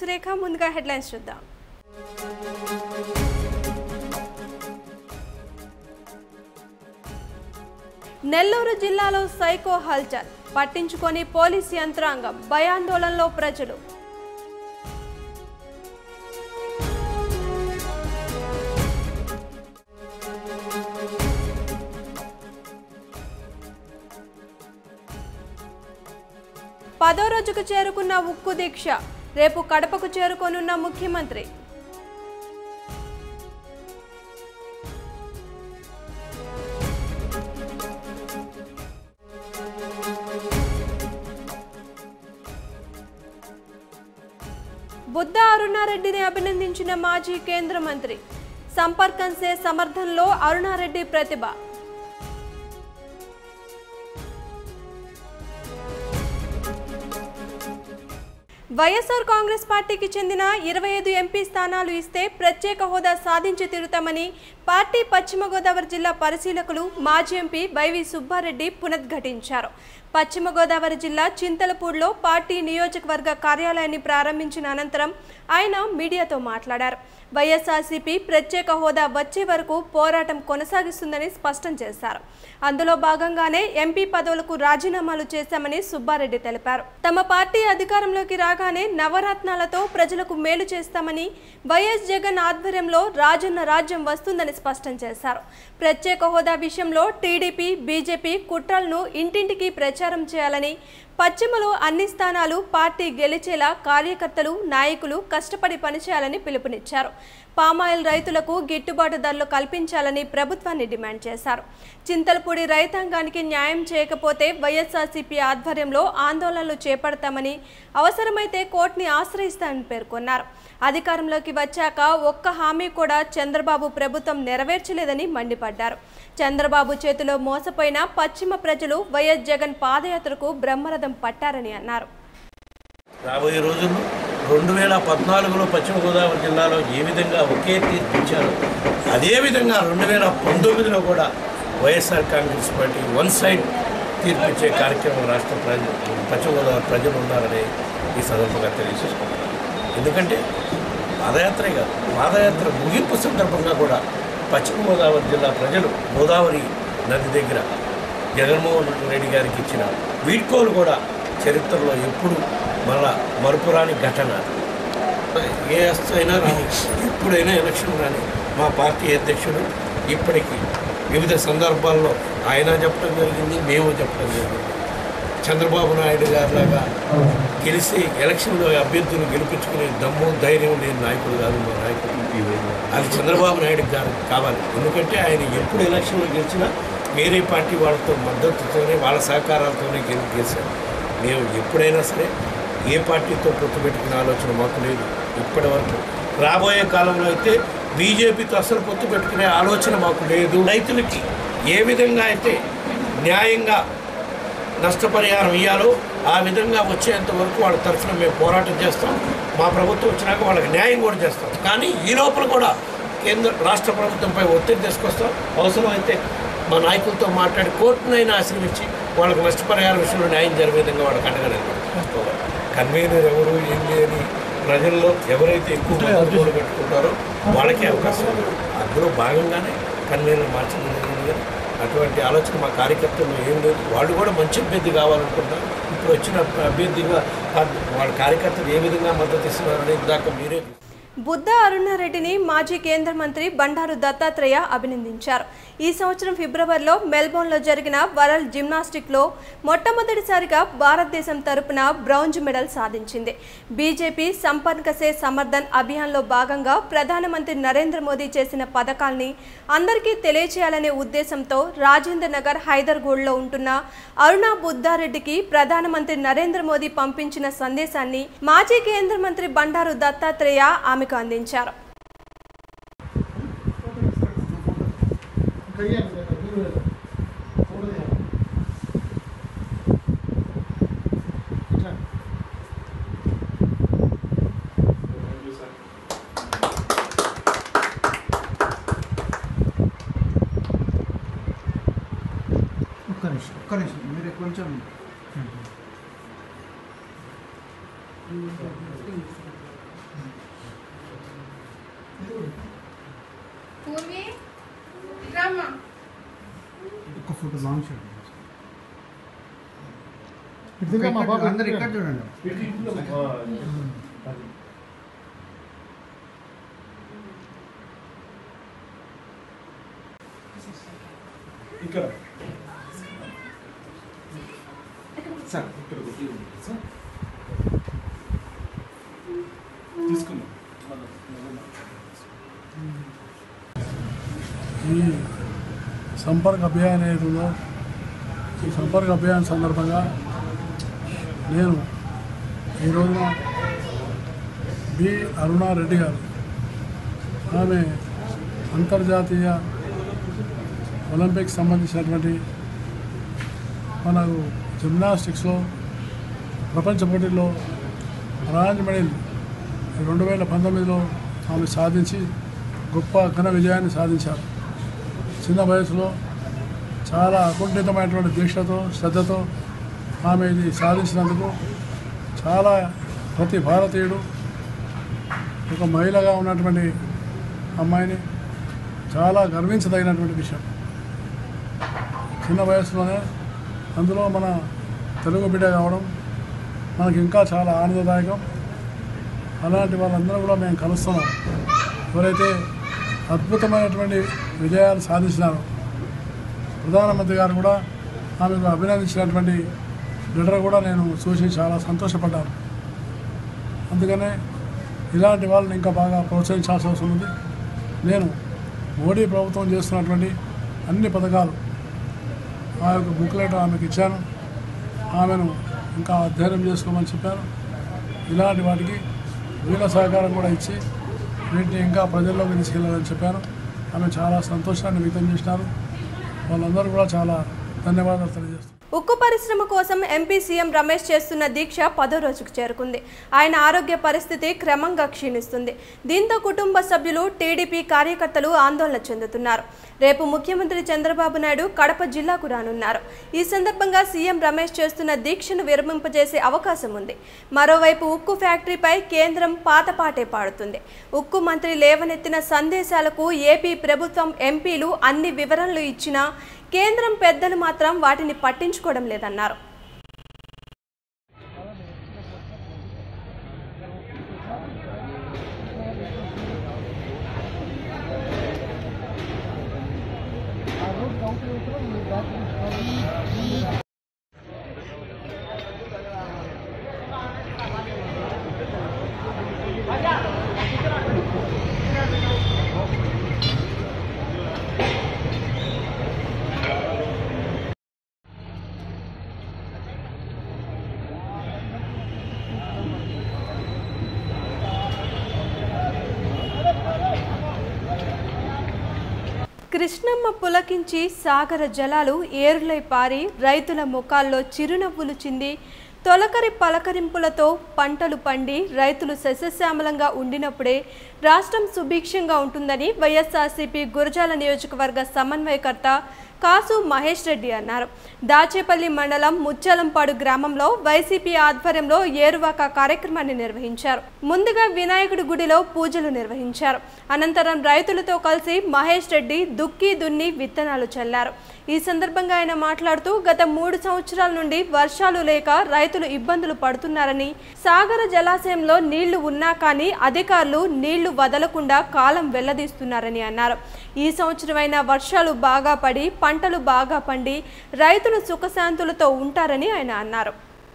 రేఖ ముందుగా హెడ్లైన్స్ చూద్దాం నెల్లూరు జిల్లాలో సైకో హల్చల్ పట్టించుకొని పోలీస్ యంత్రాంగం భయాందోళనలో ప్రజలు పదో రోజుకు చేరుకున్న ఉక్కు దీక్ష రేపు కడపకు చేరుకోనున్న ముఖ్యమంత్రి బుద్ధ అరుణారెడ్డిని అభినందించిన మాజీ కేంద్ర మంత్రి సంపర్కం సే సమర్థంలో అరుణారెడ్డి ప్రతిభ వైఎస్ఆర్ కాంగ్రెస్ పార్టీకి చెందిన ఇరవై ఐదు ఎంపీ స్థానాలు ఇస్తే ప్రత్యేక హోదా సాధించి తీరుతామని పార్టీ పశ్చిమ గోదావరి జిల్లా పరిశీలకులు మాజీ ఎంపీ వైవి సుబ్బారెడ్డి పునద్ఘటించారు పశ్చిమ గోదావరి జిల్లా చింతలపూడిలో పార్టీ నియోజకవర్గ కార్యాలయాన్ని ప్రారంభించిన అనంతరం ఆయన మీడియాతో మాట్లాడారు వైఎస్ఆర్సీపీ ప్రత్యేక హోదా వచ్చే వరకు పోరాటం కొనసాగిస్తుందని స్పష్టం చేశారు అందులో భాగంగానే ఎంపీ పదవులకు రాజీనామాలు చేశామని సుబ్బారెడ్డి తెలిపారు తమ పార్టీ అధికారంలోకి రాగానే నవరత్నాలతో ప్రజలకు మేలు చేస్తామని వైఎస్ జగన్ ఆధ్వర్యంలో రాజన్న రాజ్యం వస్తుందని స్పష్టం చేశారు ప్రత్యేక హోదా విషయంలో టీడీపీ బీజేపీ కుట్రలను ఇంటింటికి ప్రచారం చేయాలని పశ్చిమలో అన్ని స్థానాలు పార్టీ గెలిచేలా కార్యకర్తలు నాయకులు కష్టపడి పనిచేయాలని పిలుపునిచ్చారు పామాయిల్ రైతులకు గిట్టుబాటు ధరలు కల్పించాలని ప్రభుత్వాన్ని డిమాండ్ చేశారు చింతలపూడి రైతాంగానికి న్యాయం చేయకపోతే వైఎస్ఆర్సీపీ ఆధ్వర్యంలో ఆందోళనలు చేపడతామని అవసరమైతే కోర్టుని ఆశ్రయిస్తామని పేర్కొన్నారు అధికారంలోకి వచ్చాక ఒక్క హామీ కూడా చంద్రబాబు ప్రభుత్వం నెరవేర్చలేదని మండిపడ్డారు చంద్రబాబు చేతిలో మోసపోయిన పశ్చిమ ప్రజలు వైఎస్ జగన్ పాదయాత్రకు బ్రహ్మరథం పట్టారని అన్నారు రాబోయే రోజుల్లో రెండు వేల పద్నాలుగులో పశ్చిమ గోదావరి జిల్లాలో ఏ విధంగా ఒకే తీర్పు ఇచ్చారో అదేవిధంగా రెండు వేల పంతొమ్మిదిలో కూడా YSR Congress party one side తీర్పు ఇచ్చే కార్యక్రమం రాష్ట్ర ప్రజలు పశ్చిమ గోదావరి ప్రజలు ఉన్నారని ఈ సందర్భంగా తెలియజేసుకుంటున్నాను ఎందుకంటే పాదయాత్రే కాదు పాదయాత్ర ముగింపు సందర్భంగా కూడా పశ్చిమ గోదావరి జిల్లా ప్రజలు గోదావరి నది దగ్గర జగన్మోహన్ రెడ్డి గారికి ఇచ్చిన వీడ్కోలు కూడా చరిత్రలో ఎప్పుడు మళ్ళా మరుపురాని ఘటన ఏ అస్త అయినా రాని ఎప్పుడైనా ఎలక్షన్ రాని మా పార్టీ అధ్యక్షుడు ఇప్పటికీ వివిధ సందర్భాల్లో ఆయన చెప్పడం జరిగింది మేము చెప్పడం జరిగింది చంద్రబాబు నాయుడు గారిలాగా గెలిచి ఎలక్షన్లో అభ్యర్థులు గెలిపించుకునే దమ్ము ధైర్యం లేని నాయకుడు కాదు మా నాయకుడు అది చంద్రబాబు నాయుడు గారు కావాలి ఎందుకంటే ఆయన ఎప్పుడు ఎలక్షన్లో గెలిచినా వేరే పార్టీ వాళ్ళతో మద్దతుతోనే వాళ్ళ సహకారాలతోనే గెలి గెలిచారు మేము ఎప్పుడైనా సరే ఏ పార్టీతో పొత్తు పెట్టుకునే ఆలోచన మాకు లేదు ఇప్పటి వరకు రాబోయే కాలంలో అయితే బీజేపీతో అసలు పొత్తు పెట్టుకునే ఆలోచన మాకు లేదు రైతులకి ఏ విధంగా అయితే న్యాయంగా నష్టపరిహారం ఇవ్వాలో ఆ విధంగా వచ్చేంత వరకు వాళ్ళ తరఫున మేము పోరాటం చేస్తాం మా ప్రభుత్వం వచ్చినాక వాళ్ళకి న్యాయం కూడా చేస్తాం కానీ ఈ లోపల కూడా కేంద్ర రాష్ట్ర ప్రభుత్వంపై ఒత్తిడి తీసుకొస్తాం అవసరమైతే మా నాయకులతో మాట్లాడి కోర్టునైనా ఆశ్రమించి వాళ్ళకి నష్టపరిహారం విషయంలో న్యాయం జరిగే విధంగా వాళ్ళకి అండగా నిలబడుకోవాలి కన్వీనర్ ఎవరు ఏంటి అని ప్రజల్లో ఎవరైతే ఎక్కువ మద్దతు పెట్టుకుంటారో వాళ్ళకే అవకాశం ఉంది అందులో భాగంగానే కన్వీనర్ మార్చడం జరిగింది కానీ అటువంటి ఆలోచన మా కార్యకర్తలు ఏం లేదు వాళ్ళు కూడా మంచి అభ్యర్థి కావాలనుకుంటున్నారు ఇప్పుడు వచ్చిన అభ్యర్థిగా వాళ్ళ కార్యకర్తలు ఏ విధంగా మద్దతు ఇస్తున్నారని ఇందాక మీరే బుద్ధ అరుణారెడ్డిని మాజీ కేంద్ర మంత్రి బండారు దత్తాత్రేయ అభినందించారు ఈ సంవత్సరం ఫిబ్రవరిలో మెల్బోర్న్లో జరిగిన వరల్డ్ జిమ్నాస్టిక్లో మొట్టమొదటిసారిగా భారతదేశం తరపున బ్రౌంజ్ మెడల్ సాధించింది బీజేపీ సంపర్క సే సమర్థన్ అభియాన్లో భాగంగా ప్రధానమంత్రి నరేంద్ర మోదీ చేసిన పథకాల్ని అందరికీ తెలియచేయాలనే ఉద్దేశంతో రాజేంద్ర నగర్ హైదర్గూడ్లో ఉంటున్న అరుణా బుద్ధారెడ్డికి ప్రధానమంత్రి నరేంద్ర మోదీ పంపించిన సందేశాన్ని మాజీ కేంద్ర మంత్రి బండారు దత్తాత్రేయ ఆమెకు అందించారు ఒక్క నిమిషం ఒక్క నిమిషం మీరు కొంచెం లాంగ్ షాట్ ఇటు తిరిగి మా బాబు అందరు ఇక్కడ చూడండి ఇక్కడ సార్ తీసుకున్నాం ఈ సంపర్క్ అభియాన్ ఏదో ఈ సంపర్క్ అభియాన్ సందర్భంగా నేను ఈ రోజున బి అరుణారెడ్డి గారు ఆమె అంతర్జాతీయ ఒలింపిక్స్ సంబంధించినటువంటి మనకు జిమ్నాస్టిక్స్లో ప్రపంచ పోటీల్లో బ్రాంజ్ మెడల్ రెండు వేల పంతొమ్మిదిలో ఆమె సాధించి గొప్ప ఘన విజయాన్ని సాధించారు చిన్న వయసులో చాలా అకుంఠితమైనటువంటి దీక్షతో శ్రద్ధతో ఆమె ఇది సాధించినందుకు చాలా ప్రతి భారతీయుడు ఒక మహిళగా ఉన్నటువంటి అమ్మాయిని చాలా గర్వించదగినటువంటి విషయం చిన్న వయసులోనే అందులో మన తెలుగు బిడ్డ కావడం మనకి ఇంకా చాలా ఆనందదాయకం అలాంటి వాళ్ళందరూ కూడా మేము కలుస్తున్నాం ఎవరైతే అద్భుతమైనటువంటి విజయాలు సాధించినారో ప్రధానమంత్రి గారు కూడా ఆమెకు అభినందించినటువంటి లెటర్ కూడా నేను చూసి చాలా సంతోషపడ్డాను అందుకనే ఇలాంటి వాళ్ళని ఇంకా బాగా ప్రోత్సహించాల్సిన అవసరం ఉంది నేను మోడీ ప్రభుత్వం చేస్తున్నటువంటి అన్ని పథకాలు ఆ యొక్క బుక్లెట్ ఆమెకు ఇచ్చాను ఆమెను ఇంకా అధ్యయనం చేసుకోమని చెప్పాను ఇలాంటి వాటికి వీళ్ళ సహకారం కూడా ఇచ్చి వీటిని ఇంకా ప్రజల్లోకి తీసుకెళ్ళాలని చెప్పాను ఆమె చాలా సంతోషాన్ని వ్యక్తం చేసినారు వాళ్ళందరూ కూడా చాలా ధన్యవాదాలు తెలియజేస్తున్నారు ఉక్కు పరిశ్రమ కోసం ఎంపీ సీఎం రమేష్ చేస్తున్న దీక్ష పదో రోజుకు చేరుకుంది ఆయన ఆరోగ్య పరిస్థితి క్రమంగా క్షీణిస్తుంది దీంతో కుటుంబ సభ్యులు టీడీపీ కార్యకర్తలు ఆందోళన చెందుతున్నారు రేపు ముఖ్యమంత్రి చంద్రబాబు నాయుడు కడప జిల్లాకు రానున్నారు ఈ సందర్భంగా సీఎం రమేష్ చేస్తున్న దీక్షను విరమింపజేసే అవకాశం ఉంది మరోవైపు ఉక్కు ఫ్యాక్టరీపై కేంద్రం పాతపాటే పాడుతుంది ఉక్కు మంత్రి లేవనెత్తిన సందేశాలకు ఏపీ ప్రభుత్వం ఎంపీలు అన్ని వివరణలు ఇచ్చినా కేంద్రం పెద్దలు మాత్రం వాటిని పట్టించుకోవడం లేదన్నారు కృష్ణమ్మ పులకించి సాగర జలాలు ఏరులై పారి రైతుల ముఖాల్లో చిరునవ్వులు చింది తొలకరి పలకరింపులతో పంటలు పండి రైతులు సస్యశ్యామలంగా ఉండినప్పుడే రాష్ట్రం సుభిక్షంగా ఉంటుందని వైఎస్ఆర్సీపీ గురజాల నియోజకవర్గ సమన్వయకర్త కాసు మహేష్ రెడ్డి అన్నారు దాచేపల్లి మండలం ముచ్చలంపాడు గ్రామంలో వైసీపీ ఆధ్వర్యంలో ఏరువాక కార్యక్రమాన్ని నిర్వహించారు ముందుగా వినాయకుడి గుడిలో పూజలు నిర్వహించారు అనంతరం రైతులతో కలిసి మహేష్ రెడ్డి దుక్కి దున్ని విత్తనాలు చల్లారు ఈ సందర్భంగా ఆయన మాట్లాడుతూ గత మూడు సంవత్సరాల నుండి వర్షాలు లేక రైతులు ఇబ్బందులు పడుతున్నారని సాగర జలాశయంలో నీళ్లు ఉన్నా కానీ అధికారులు నీళ్లు వదలకుండా కాలం వెల్లదీస్తున్నారని అన్నారు ఈ సంవత్సరమైన వర్షాలు బాగా పడి పంటలు బాగా పండి రైతులు సుఖశాంతులతో ఉంటారని ఆయన అన్నారు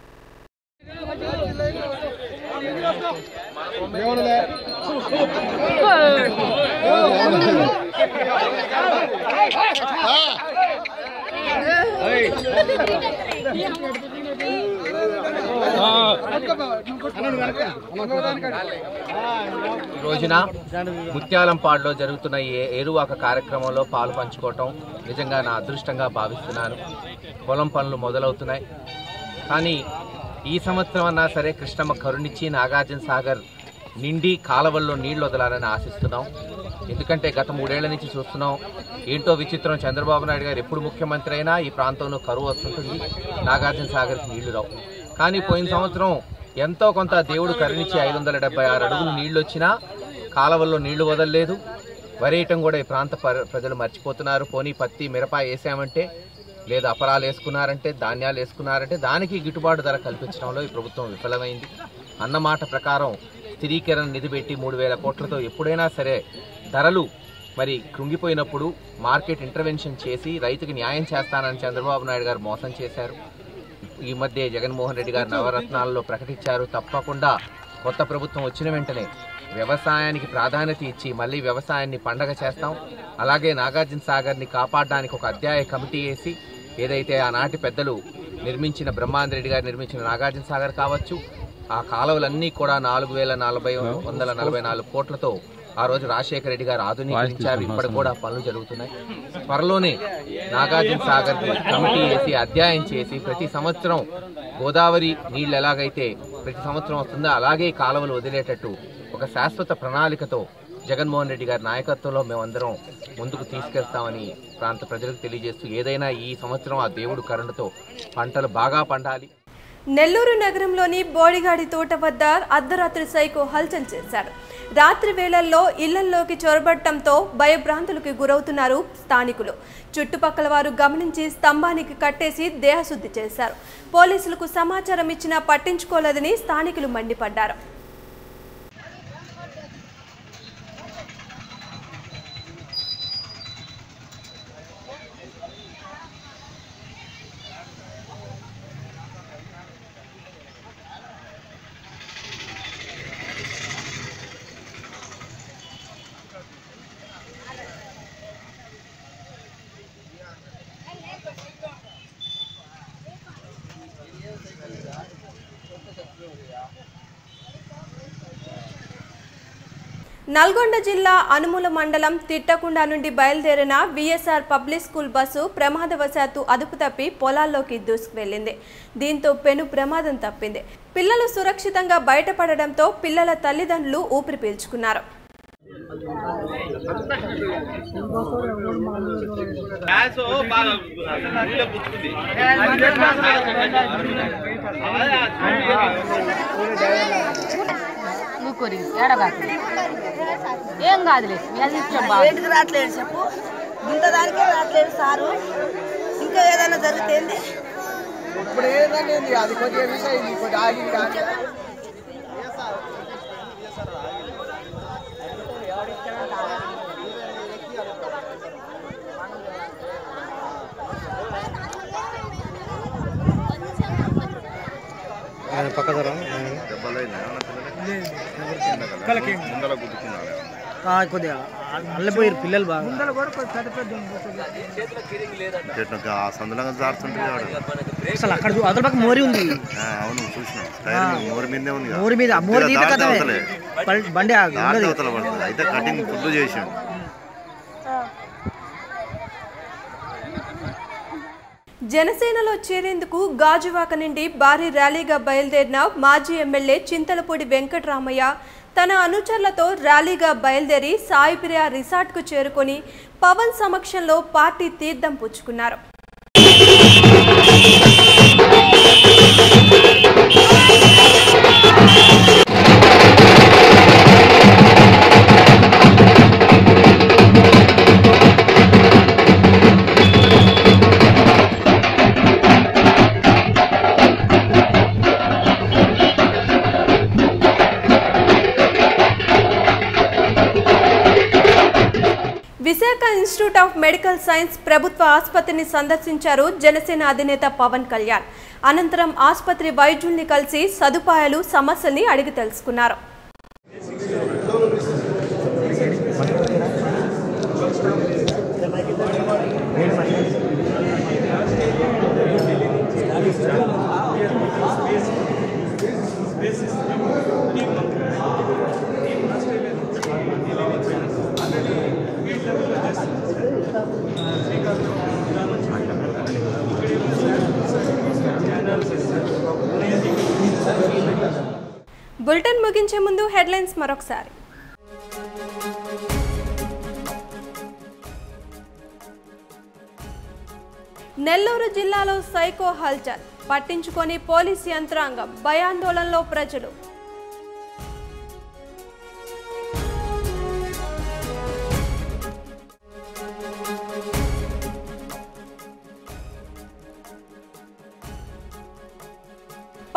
ఈ రోజున ముత్యాలంపాడులో జరుగుతున్న ఈ ఏరువాక కార్యక్రమంలో పాలు పంచుకోవటం నిజంగా నా అదృష్టంగా భావిస్తున్నాను పొలం పనులు మొదలవుతున్నాయి కానీ ఈ సంవత్సరం అన్నా సరే కృష్ణమ్మ కరుణిచ్చి నాగార్జున సాగర్ నిండి కాలవల్లో నీళ్లు వదలాలని ఆశిస్తున్నాం ఎందుకంటే గత మూడేళ్ల నుంచి చూస్తున్నాం ఏంటో విచిత్రం చంద్రబాబు నాయుడు గారు ఎప్పుడు ముఖ్యమంత్రి అయినా ఈ ప్రాంతంలో కరువు వస్తుంటుంది నాగార్జున సాగర్కి నీళ్లు రావు కానీ పోయిన సంవత్సరం ఎంతో కొంత దేవుడు కరుణించి ఐదు వందల డెబ్బై ఆరు అడుగులు నీళ్లు వచ్చినా కాలవల్లో నీళ్లు వదలలేదు వరేయటం కూడా ఈ ప్రాంత పర- ప్రజలు మర్చిపోతున్నారు పోనీ పత్తి మిరప వేసామంటే లేదా అపరాలు వేసుకున్నారంటే ధాన్యాలు వేసుకున్నారంటే దానికి గిట్టుబాటు ధర కల్పించడంలో ఈ ప్రభుత్వం విఫలమైంది అన్నమాట ప్రకారం స్థిరీకరణ నిధి పెట్టి మూడు వేల కోట్లతో ఎప్పుడైనా సరే ధరలు మరి కృంగిపోయినప్పుడు మార్కెట్ ఇంటర్వెన్షన్ చేసి రైతుకి న్యాయం చేస్తానని చంద్రబాబు నాయుడు గారు మోసం చేశారు ఈ మధ్య జగన్మోహన్ రెడ్డి గారు నవరత్నాలలో ప్రకటించారు తప్పకుండా కొత్త ప్రభుత్వం వచ్చిన వెంటనే వ్యవసాయానికి ప్రాధాన్యత ఇచ్చి మళ్ళీ వ్యవసాయాన్ని పండగ చేస్తాం అలాగే నాగార్జున సాగర్ని కాపాడడానికి ఒక అధ్యాయ కమిటీ వేసి ఏదైతే ఆనాటి పెద్దలు నిర్మించిన బ్రహ్మాందరెడ్డి గారు నిర్మించిన నాగార్జున సాగర్ కావచ్చు ఆ కాలువలన్నీ కూడా నాలుగు వేల నలభై వందల నలభై నాలుగు కోట్లతో ఆ రోజు రాజశేఖర రెడ్డి గారు ఆధునీకరించారు ఇప్పటికి కూడా పనులు జరుగుతున్నాయి త్వరలోనే నాగార్జున సాగర్ కమిటీ వేసి అధ్యయనం చేసి ప్రతి సంవత్సరం గోదావరి నీళ్లు ఎలాగైతే ప్రతి సంవత్సరం వస్తుందో అలాగే కాలువలు వదిలేటట్టు ఒక శాశ్వత ప్రణాళికతో జగన్మోహన్ రెడ్డి గారి నాయకత్వంలో మేమందరం ముందుకు తీసుకెళ్తామని ప్రాంత ప్రజలకు తెలియజేస్తూ ఏదైనా ఈ సంవత్సరం ఆ దేవుడు కరుణతో పంటలు బాగా పండాలి నెల్లూరు నగరంలోని బోడిగాడి తోట వద్ద అర్ధరాత్రి సైకో హల్చల్ చేశారు రాత్రి వేళల్లో ఇళ్లల్లోకి చొరబడటంతో భయభ్రాంతులకు గురవుతున్నారు స్థానికులు చుట్టుపక్కల వారు గమనించి స్తంభానికి కట్టేసి దేహశుద్ధి చేశారు పోలీసులకు సమాచారం ఇచ్చినా పట్టించుకోలేదని స్థానికులు మండిపడ్డారు నల్గొండ జిల్లా అనుముల మండలం తిట్టకుండ నుండి బయలుదేరిన విఎస్ఆర్ పబ్లిక్ స్కూల్ బస్సు ప్రమాదవశాత్తు అదుపు తప్పి పొలాల్లోకి దూసుకువెళ్లింది దీంతో పెను ప్రమాదం తప్పింది పిల్లలు సురక్షితంగా బయటపడడంతో పిల్లల తల్లిదండ్రులు ఊపిరి పీల్చుకున్నారు ఊరుకోరి ఏడగాకు ఏం కాదులే మీ అది ఇష్టం బాగా బయటకు రావట్లేదు చెప్పు ఇంత దానికే రావట్లేదు సారు ఇంకా ఏదైనా జరిగితే ఏంది ఇప్పుడు ఏదండి అది కొద్దిగా విషయం ఇది కొద్దిగా ఆగింది కానీ కొద్దిగా అల్లపోయారు పిల్లలు బాగా ఆ సందులంగా జారుతుంటుంది వాడు అసలు అక్కడ చూ- అవతల పక్క మోరి ఉంది ఆ, అవును చూసినాం టైర్ మీద మోరి మీదే ఉంది కదా. మోరి మీద ఆ మోరి కొద్దిగా తీత దాటి కథమే అవతలే. బం- బండి ఆగు, దాటి ఉన్నది అవతల పడుతుంది అయితే కటింగ్ ఫుల్ చేసాం జనసేనలో చేరేందుకు గాజువాక నుండి భారీ ర్యాలీగా బయలుదేరిన మాజీ ఎమ్మెల్యే చింతలపూడి వెంకటరామయ్య తన అనుచరులతో ర్యాలీగా బయలుదేరి సాయిప్రియ రిసార్ట్కు చేరుకొని పవన్ సమక్షంలో పార్టీ తీర్థం పుచ్చుకున్నారు Visakha institute of medical science ప్రభుత్వ ఆసుపత్రిని సందర్శించారు జనసేన అధినేత పవన్ కళ్యాణ్ అనంతరం ఆసుపత్రి వైద్యుల్ని కలిసి సదుపాయాలు సమస్యల్ని అడిగి తెలుసుకున్నారు బులెటిన్ ముగించే ముందు హెడ్లైన్స్ మరొకసారి నెల్లూరు జిల్లాలో సైకో హల్చల్ పట్టించుకొని పోలీస్ యంత్రాంగం భయాందోళనలో ప్రజలు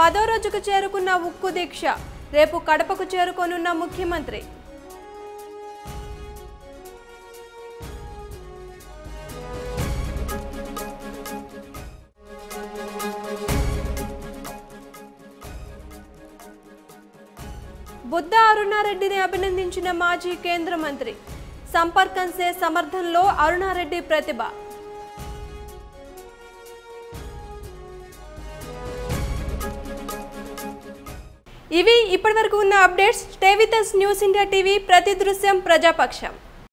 పదో రోజుకు చేరుకున్న ఉక్కు దీక్ష రేపు కడపకు చేరుకోనున్న ముఖ్యమంత్రి బుద్ధ అరుణారెడ్డిని అభినందించిన మాజీ కేంద్ర మంత్రి సంపర్కం సే సమర్థంలో అరుణారెడ్డి ప్రతిభ ఇవి ఇప్పటివరకు ఉన్న updates stay with news India TV ప్రతి దృశ్యం ప్రజాపక్షం